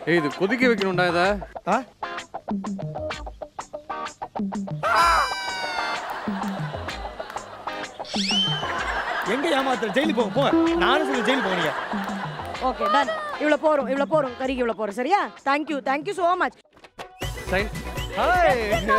ஏய் இது கொதிக்க வைக்கணும்டா இதை ஆ எங்க ஏமாத்துற ஜெயிலுக்கு போங்க போங்க நானும் சொல்லி ஜெயிலுக்கு போங்க நீங்க ஓகே டன் இவ்வளோ போகிறோம் இவ்வளோ போகிறோம் கறிக்கு இவ்வளோ போகிறோம் சரியா தேங்க்யூ தேங்க்யூ ஸோ மச் சைன் hi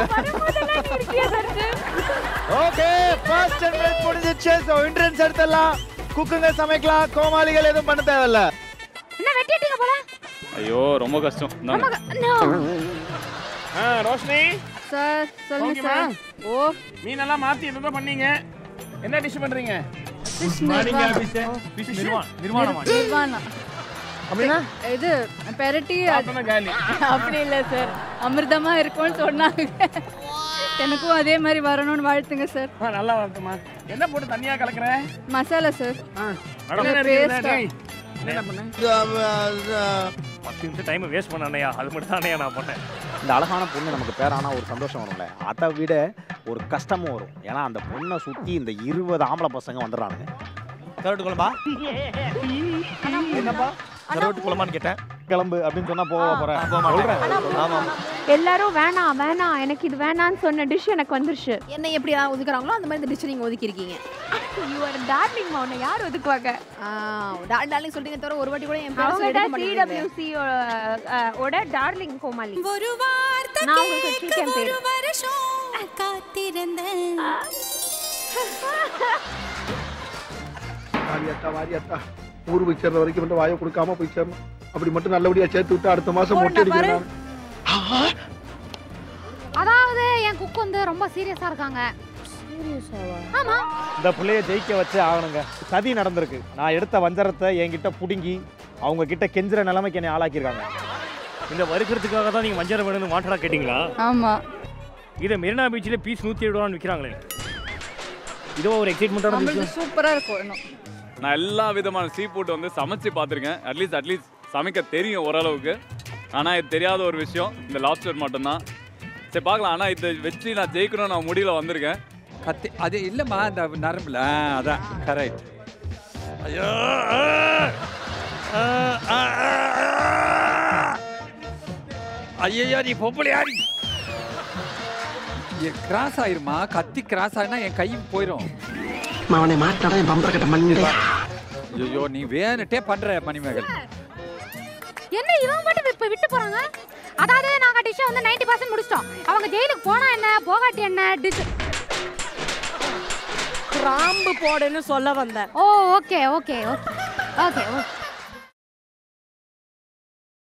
okay first ten minutes முடிஞ்சிச்சு ஸோ என்ட்ரன்ஸ் எடுத்துடலாம் குக்குங்க சமைக்கலாம் கோமாளிகள் எதுவும் பண்ண தேவையில்ல என்ன வெட்டிட்டீங்க போல ஐயோ ரொம்ப கஷ்டம் இந்தாங்க. ஆ ரோஷினி சார் சொல்லுங்க ஓகேம்மா. சார் ஓ மீனெல்லாம் மாத்தி என்னதான் பண்ணீங்க என்ன டிஷ் பண்றீங்க ஃபிஷ் நிர்வாணம் நிர்வாணமா நிர்வாணம் அப்படின்னா இது பெரட்டி அது- சாப்பிட்டோன்னா காலி அப்படி இல்லை சார் அமிர்தமா இருக்கும்னு சொன்னாங்க எனக்கும் அதே மாதிரி வரணும்னு வாழ்த்துங்க சார் ஆ, நல்லா வரட்டுமா என்ன போட்டு தண்ணியா கலக்குற மசாலா சார் என்ன இல்ல, இருக்குது? paste-ஆ. டேய், என்ன பண்ண பத்து நிமிஷம் டைம் வேஸ்ட் பண்ணனையா அது மட்டும் தானே நான் பண்ணேன் இந்த அழகான பொண்ணு நமக்கு பேரானா ஒரு சந்தோஷம் வரும்ல அதை விட ஒரு கஷ்டமும் வரும் ஏன்னா அந்த பொண்ணை சுற்றி இந்த இருபது ஆம்பளை பசங்க வந்துடுறானுங்க கருட்டு குழம்பா என்னப்பா கருட்டு குழம்பான்னு கேட்டேன் கிளம்பு அப்படின்னு சொன்னா போக போறேன் சொல்றேன் ஆமா எல்லாரும் வேணாம் வேணாம் எனக்கு இது வேணாம்னு சொன்ன டிஷ் எனக்கு வந்துருச்சு என்ன எப்படி யார் ஒதுக்குறாங்களோ அந்த மாதிரி இந்த டிஷ் நீங்கள் ஒதுக்கியிருக்கீங்க யூ ஆர் டார்லிங் உன்னை யார் ஒதுக்குவாங்க டால் டார்லிங் சொல்லிட்டீங்க தவிர ஒரு வாட்டி கூட என் பேர் அவங்க சொல்லி தான் எடுக்க மாட்டேங்கிறீங்களே. சிடபிள்யூசி ஓட டார்லிங் கோமாளி நான் உங்களுக்கு வச்சிருக்கேன் பேர் வாரியாத்தா வாரியாத்தா ஊர் போய் சேர்ற வரைக்கும் மட்டும் வாயை கொடுக்காம போய் சேரணும் அப்படி மட்டும் நல்லபடியா சேர்த்து விட்டு அடுத்த மாசம் மொட்டை அடிக்கிறேன் நான். அதாவது என் குக் வந்து ரொம்ப சீரியஸா இருக்காங்க ஆமா இந்த பிள்ளைய ஜெயிக்க வச்சே ஆகணுங்க சதி நடந்திருக்கு நான் எடுத்த வஞ்சரத்தை என்கிட்ட புடுங்கி அவங்க கிட்ட கெஞ்சுற நிலைமைக்கு என்னை ஆளாக்கியிருக்காங்க இந்த வறுக்கிறதுக்காக தான் நீங்கள் மஞ்சள் வேணும்னு வாண்டடா கேட்டிங்களா ஆமா இதை மெரினா பீச்சில் பீஸ் நூற்றி ஏழு ரூபான்னு விற்கிறாங்களே இதோ ஒரு எக்ஸைட்மெண்ட்டான நம்மளுக்கு சூப்பரா இருக்கும் இன்னும் நான் எல்லா விதமான சீ ஃபுட் வந்து சமைச்சு பார்த்துருக்கேன் அட்லீஸ்ட் அட்லீஸ்ட் சமைக்க தெரியும் ஓரளவுக்கு ஆனால் இது தெரியாத ஒரு விஷயம் இந்த லாப்ஸ்டர் மட்டும்தான் சரி பார்க்கலாம் ஆனால் இதை வச்சு நான் ஜெயிக்கணும் நான் முடியல வந்திருக்கேன் கத்தி அது இல்லைம்மா அந்த நரம்புல ஆ, அதான் கரெக்ட் ஐயோ ஐயோ நீ பொம்பளையாரி கிராஸ் ஆயிருமா கத்தி கிராஸ் ஆயினா என் கை போயிடும் அவனை மாட்டாடா என் பம்பர கட்ட மண்ணி ஐயோ நீ வேணுட்டே பண்ற மணிமேகல் என்ன இவங்க மட்டும் இப்ப விட்டு போறாங்க அதாவது நாங்க டிஷ்ஷை வந்து 90% பர்சன்ட் முடிச்சிட்டோம் அவங்க ஜெயிலுக்கு போனா என்ன போகாட்டி என்ன டிஷ் கிராம்பு போடுன்னு சொல்ல வந்தேன் ஓ okay okay okay okay okay